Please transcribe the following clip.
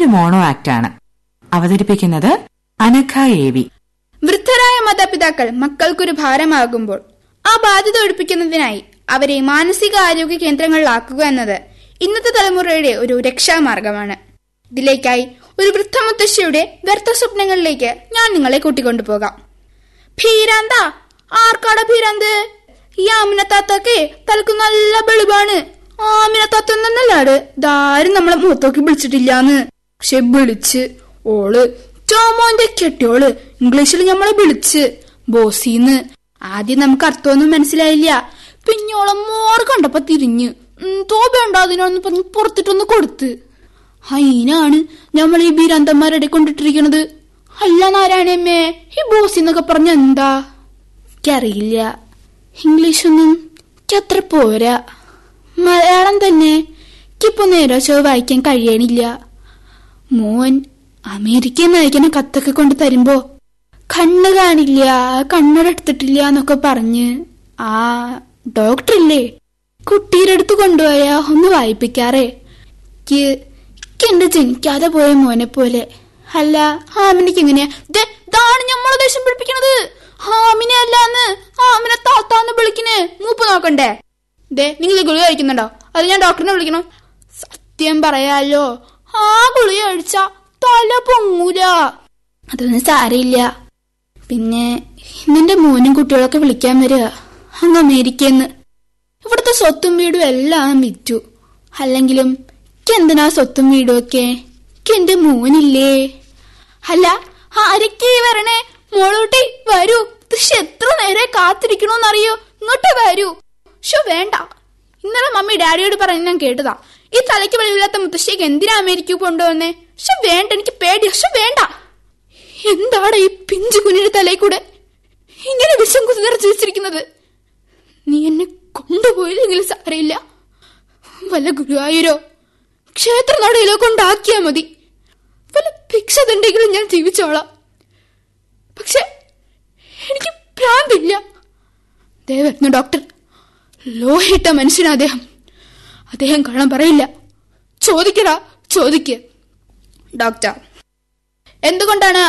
ഒരു മോണോ ആക്ടാണ് അവതരിപ്പിക്കുന്നത് Anagha A V വൃദ്ധരായ മാതാപിതാക്കൾ മക്കൾക്കൊരു ഭാരമാകുമ്പോൾ ആ ബാധ്യത ഒഴിപ്പിക്കുന്നതിനായി അവരെ മാനസികാരോഗ്യ കേന്ദ്രങ്ങളിലാക്കുക എന്നത് ഇന്നത്തെ തലമുറയുടെ ഒരു രക്ഷാമാർഗമാണ് ഇതിലേക്കായി ഒരു വൃദ്ധമുത്തശ്ശിയുടെ വ്യർത്ഥ സ്വപ്നങ്ങളിലേക്ക് ഞാൻ നിങ്ങളെ കൂട്ടിക്കൊണ്ടുപോകാം ഭീരാന്ത ആർക്കാട ഭീരാന്ത് ഈ ആമിനത്താത്തൊക്കെ തലക്ക് നല്ല വെളിവാണ് ആമിനത്താത്ത എന്നല്ലാട് ഇതാരും നമ്മളെ മുഖത്തോക്കി വിളിച്ചിട്ടില്ലാന്ന് പക്ഷെ വിളിച്ച് ഓള് ചോമോന്റെ കെട്ടിയോള് ഇംഗ്ലീഷിൽ നമ്മളെ വിളിച്ച് ബോസിന്ന് ആദ്യം നമുക്ക് അർത്ഥമൊന്നും മനസ്സിലായില്ല പിന്നെ ഓളെ മോർ കണ്ടപ്പോ തിരിഞ്ഞ് ഉം, തോപേണ്ട അതിനൊന്ന് പറഞ്ഞ് പുറത്തിട്ടൊന്ന് കൊടുത്ത് അതിനാണ് നമ്മൾ ഈ ബീരാന്തന്മാരുടെ കൊണ്ടിട്ടിരിക്കണത് അല്ല നാരായണമ്മേ ഈ ബോസ് എന്നൊക്കെ പറഞ്ഞ എന്താ എനിക്കറിയില്ല ഇംഗ്ലീഷൊന്നും എനിക്ക് അത്ര പോരാ മലയാളം തന്നെ എനിക്കിപ്പോ നേരെ ചോ വായിക്കാൻ കഴിയണില്ല മോൻ അമേരിക്കയിൽ നിന്ന് അയക്കുന്ന കത്തൊക്കെ കൊണ്ട് തരുമ്പോ കണ്ണ് കാണില്ല കണ്ണടത്തിട്ടില്ല എന്നൊക്കെ പറഞ്ഞ് ആ ഡോക്ടർ ഇല്ലേ കുട്ടിയുടെ അടുത്ത് കൊണ്ടുപോയാ ഒന്ന് വായിപ്പിക്കാറേ എനിക്ക് എനിക്ക് എന്റെ ജനിക്കാതെ പോയ മോനെ പോലെ അല്ല ഹാമിനിക്ക് എങ്ങനെയാ ദേ, ഇതാണ് ഞമ്മളെ ദേഷ്യം പിടിപ്പിക്കണത് ഹാമിനെ അല്ലാന്ന് ഹാമിനെ താത്താന്ന് വിളിക്കണേ മൂപ്പ് നോക്കണ്ടേ ദേ നിങ്ങൾ ഗുളിക കഴിക്കുന്നുണ്ടോ അത് ഞാൻ ഡോക്ടറിനെ വിളിക്കണോ സത്യം പറയാലോ ആ ഗുളിക കഴിച്ച തല പൊങ്ങൂല അതൊന്നും സാരയില്ല പിന്നെ നിന്റെ മോനും കുട്ടികളൊക്കെ വിളിക്കാൻ വരിക അങ്ങ് അമേരിക്കന്ന് ഇവിടുത്തെ സ്വത്തും വീടും എല്ലാം വിറ്റു അല്ലെങ്കിലും എന്തിനാ സ്വത്തും വീടും ഒക്കെ എന്റെ മോനില്ലേ അല്ല ആരൊക്കെ ഈ വരണേ മോളൂട്ടി വരൂ പക്ഷെ എത്ര നേരെ കാത്തിരിക്കണോന്നറിയോ ഇങ്ങോട്ട് വരൂ ഷോ വേണ്ട ഇന്നലെ മമ്മി ഡാഡിയോട് പറഞ്ഞ് ഞാൻ കേട്ടതാ ഈ തലയ്ക്ക് വെളിവില്ലാത്ത മുത്തശ്ശിക്ക് എന്തിനാ അമേരിക്ക കൊണ്ടുവന്നേ പക്ഷെ വേണ്ട എനിക്ക് പേടി പക്ഷെ വേണ്ട എന്താണ് ഈ പിഞ്ചു കുഞ്ഞിന്റെ തലയിൽ കൂടെ ഇങ്ങനെ വിഷം കുത്തി നിറച്ചു വെച്ചിരിക്കുന്നത് നീ എന്നെ കൊണ്ടുപോയില്ലെങ്കിൽ സാരയില്ല വല്ല ഗുരുവായൂരോ ക്ഷേത്രനടയിലോ കൊണ്ടാക്കിയാ മതി വല്ല ഭിക്ഷ തണ്ടെങ്കിലും ഞാൻ ജീവിച്ചോളാം പക്ഷെ എനിക്ക് ഭ്രാന്തില്ല ദേ വരുന്നു ഡോക്ടർ ലോഹിട്ട മനുഷ്യനാ അദ്ദേഹം അദ്ദേഹം കള്ളം പറയില്ല ചോദിക്കടാ ചോദിക്ക് ഡോക്ടർ എന്തുകൊണ്ടാണ്